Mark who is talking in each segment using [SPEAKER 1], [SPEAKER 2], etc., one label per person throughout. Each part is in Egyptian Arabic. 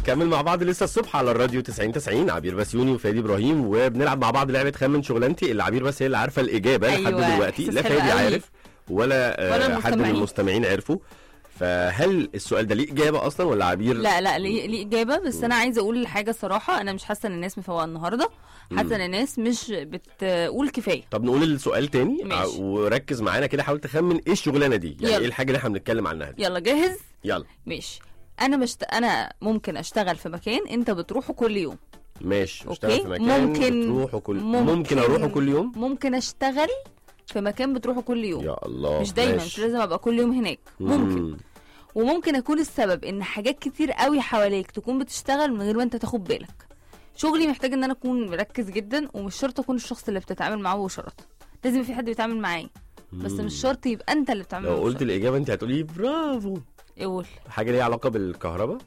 [SPEAKER 1] بنكمل مع بعض لسه الصبح على الراديو 90 90 عبير بسيوني وفادي ابراهيم وبنلعب مع بعض لعبه خمن شغلانتي اللي عبير بس هي اللي عارفه الاجابه لحد
[SPEAKER 2] أيوة،
[SPEAKER 1] دلوقتي
[SPEAKER 2] إحساس
[SPEAKER 1] لا
[SPEAKER 2] حلو
[SPEAKER 1] فادي
[SPEAKER 2] قوي.
[SPEAKER 1] عارف ولا,
[SPEAKER 2] ولا
[SPEAKER 1] آه، حد من
[SPEAKER 2] المستمعين.
[SPEAKER 1] المستمعين عرفوا فهل السؤال ده ليه اجابه اصلا ولا عبير
[SPEAKER 2] لا لا ليه ليه اجابه بس انا عايزه اقول حاجه الصراحه انا مش حاسه ان الناس مفوقه النهارده حاسه ان الناس مش بتقول كفايه
[SPEAKER 1] طب نقول السؤال تاني
[SPEAKER 2] ماشي.
[SPEAKER 1] ع- وركز معانا كده حاول تخمن ايه الشغلانه دي يعني
[SPEAKER 2] يلا.
[SPEAKER 1] ايه الحاجه اللي احنا بنتكلم عنها دي
[SPEAKER 2] يلا جاهز
[SPEAKER 1] يلا
[SPEAKER 2] ماشي انا بشت... انا ممكن اشتغل في مكان انت بتروحه كل يوم
[SPEAKER 1] ماشي
[SPEAKER 2] أوكي.
[SPEAKER 1] اشتغل في مكان
[SPEAKER 2] ممكن-
[SPEAKER 1] بتروحه كل
[SPEAKER 2] ممكن-
[SPEAKER 1] ممكن اروحه كل يوم
[SPEAKER 2] ممكن اشتغل في مكان بتروحه كل يوم
[SPEAKER 1] يا الله
[SPEAKER 2] مش دايما
[SPEAKER 1] ماشي.
[SPEAKER 2] مش لازم ابقى كل يوم هناك ممكن
[SPEAKER 1] مم.
[SPEAKER 2] وممكن اكون السبب ان حاجات كتير قوي حواليك تكون بتشتغل من غير ما انت تاخد بالك شغلي محتاج ان انا اكون مركز جدا ومش شرط اكون الشخص اللي بتتعامل معاه مباشره لازم في حد بيتعامل معايا بس
[SPEAKER 1] مم.
[SPEAKER 2] مش شرط يبقى انت اللي بتتعامل
[SPEAKER 1] لو
[SPEAKER 2] معاه
[SPEAKER 1] قلت
[SPEAKER 2] مباشرة.
[SPEAKER 1] الاجابه انت هتقولي برافو
[SPEAKER 2] قول
[SPEAKER 1] حاجه ليها علاقه بالكهرباء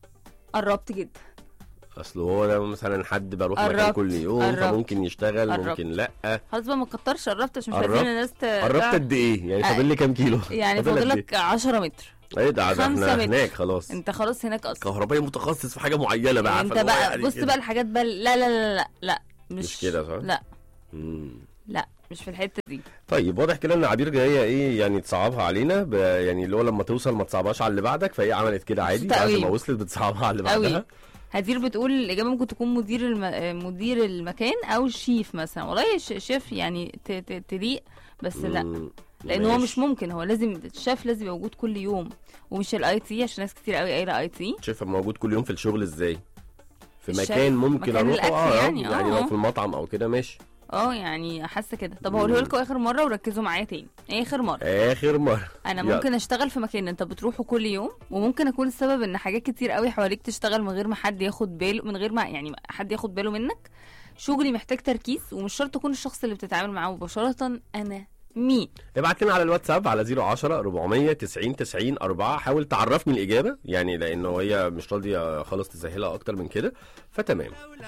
[SPEAKER 2] قربت جدا
[SPEAKER 1] اصل هو ده مثلا حد بروح مكان
[SPEAKER 2] قربت.
[SPEAKER 1] كل يوم
[SPEAKER 2] قربت.
[SPEAKER 1] فممكن يشتغل
[SPEAKER 2] قربت.
[SPEAKER 1] ممكن لا
[SPEAKER 2] خلاص بقى ما تكترش قربت عشان مش
[SPEAKER 1] قربت.
[SPEAKER 2] عايزين الناس ت...
[SPEAKER 1] قربت
[SPEAKER 2] تع-
[SPEAKER 1] قد ايه يعني
[SPEAKER 2] آه.
[SPEAKER 1] فاضل لي كام كيلو
[SPEAKER 2] يعني
[SPEAKER 1] فاضل
[SPEAKER 2] فاضل
[SPEAKER 1] قد
[SPEAKER 2] لك 10 متر
[SPEAKER 1] ايه ده ده
[SPEAKER 2] خمسة
[SPEAKER 1] احنا
[SPEAKER 2] متر.
[SPEAKER 1] هناك خلاص
[SPEAKER 2] انت خلاص هناك اصلا
[SPEAKER 1] كهربائي متخصص في حاجه معينه بقى
[SPEAKER 2] انت
[SPEAKER 1] عارفة اللي هو
[SPEAKER 2] بقى
[SPEAKER 1] يعني
[SPEAKER 2] بص
[SPEAKER 1] كده.
[SPEAKER 2] بقى الحاجات بقى لا لا لا لا لا مش
[SPEAKER 1] مش كده صح؟
[SPEAKER 2] لا
[SPEAKER 1] مم.
[SPEAKER 2] لا مش في الحته دي
[SPEAKER 1] طيب واضح كده ان عبير جايه ايه يعني تصعبها علينا ب... يعني اللي هو لما توصل ما تصعبهاش على اللي بعدك فهي عملت كده عادي
[SPEAKER 2] مبسوطة
[SPEAKER 1] بعد
[SPEAKER 2] قوي.
[SPEAKER 1] ما وصلت بتصعبها على اللي
[SPEAKER 2] قوي
[SPEAKER 1] بعدها
[SPEAKER 2] هدير بتقول الاجابه ممكن تكون مدير الم... آه، مدير المكان او شيف مثلا والله ش- شيف يعني ت... ت... تليق بس لا
[SPEAKER 1] مم.
[SPEAKER 2] لان هو
[SPEAKER 1] ماشي.
[SPEAKER 2] مش ممكن هو لازم الشيف لازم يبقى موجود كل يوم ومش الاي تي عشان ناس كتير قوي قايله اي تي
[SPEAKER 1] شايف موجود كل يوم في الشغل ازاي في
[SPEAKER 2] الشيف،
[SPEAKER 1] مكان ممكن
[SPEAKER 2] مكان
[SPEAKER 1] اروحه
[SPEAKER 2] الأكل
[SPEAKER 1] اه
[SPEAKER 2] يعني،
[SPEAKER 1] يعني,
[SPEAKER 2] آه،
[SPEAKER 1] لو
[SPEAKER 2] آه.
[SPEAKER 1] في المطعم او كده ماشي
[SPEAKER 2] اه يعني حاسه كده طب هقوله لكم اخر مره وركزوا معايا تاني اخر مره
[SPEAKER 1] اخر مره
[SPEAKER 2] انا
[SPEAKER 1] يلا.
[SPEAKER 2] ممكن اشتغل في مكان انت بتروحه كل يوم وممكن اكون السبب ان حاجات كتير قوي حواليك تشتغل من غير ما حد ياخد باله من غير ما يعني حد ياخد باله منك شغلي محتاج تركيز ومش شرط اكون الشخص اللي بتتعامل معاه مباشره انا مين
[SPEAKER 1] ابعت لنا على الواتساب على 010 400 90 90 4 حاول تعرفني الاجابه يعني لانه هي مش راضيه خالص تسهلها اكتر من كده فتمام